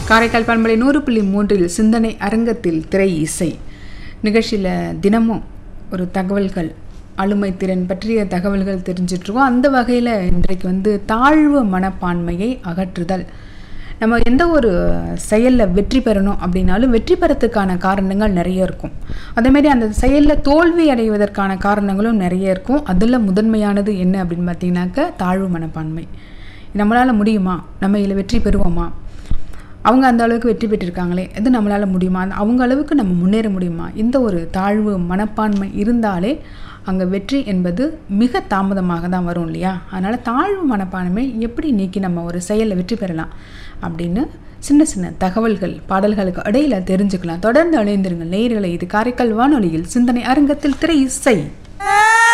காரைக்கால் பண்பலை நூறு புள்ளி மூன்றில் சிந்தனை அரங்கத்தில் திரை இசை நிகழ்ச்சியில் தினமும் ஒரு தகவல்கள் ஆளுமை திறன் பற்றிய தகவல்கள் தெரிஞ்சிட்ருக்கோம் அந்த வகையில் இன்றைக்கு வந்து தாழ்வு மனப்பான்மையை அகற்றுதல் நம்ம எந்த ஒரு செயலில் வெற்றி பெறணும் அப்படின்னாலும் வெற்றி பெறத்துக்கான காரணங்கள் நிறைய இருக்கும் அதேமாரி அந்த செயலில் தோல்வி அடைவதற்கான காரணங்களும் நிறைய இருக்கும் அதில் முதன்மையானது என்ன அப்படின்னு பார்த்தீங்கன்னாக்க தாழ்வு மனப்பான்மை நம்மளால் முடியுமா நம்ம இதில் வெற்றி பெறுவோமா அவங்க அந்த அளவுக்கு வெற்றி பெற்றிருக்காங்களே இது நம்மளால் முடியுமா அவங்க அளவுக்கு நம்ம முன்னேற முடியுமா இந்த ஒரு தாழ்வு மனப்பான்மை இருந்தாலே அங்கே வெற்றி என்பது மிக தாமதமாக தான் வரும் இல்லையா அதனால் தாழ்வு மனப்பான்மை எப்படி நீக்கி நம்ம ஒரு செயலில் வெற்றி பெறலாம் அப்படின்னு சின்ன சின்ன தகவல்கள் பாடல்களுக்கு இடையில தெரிஞ்சுக்கலாம் தொடர்ந்து அழைந்திருங்கள் நேயர்களை இது காரைக்கால் வானொலியில் சிந்தனை அரங்கத்தில் திரை இசை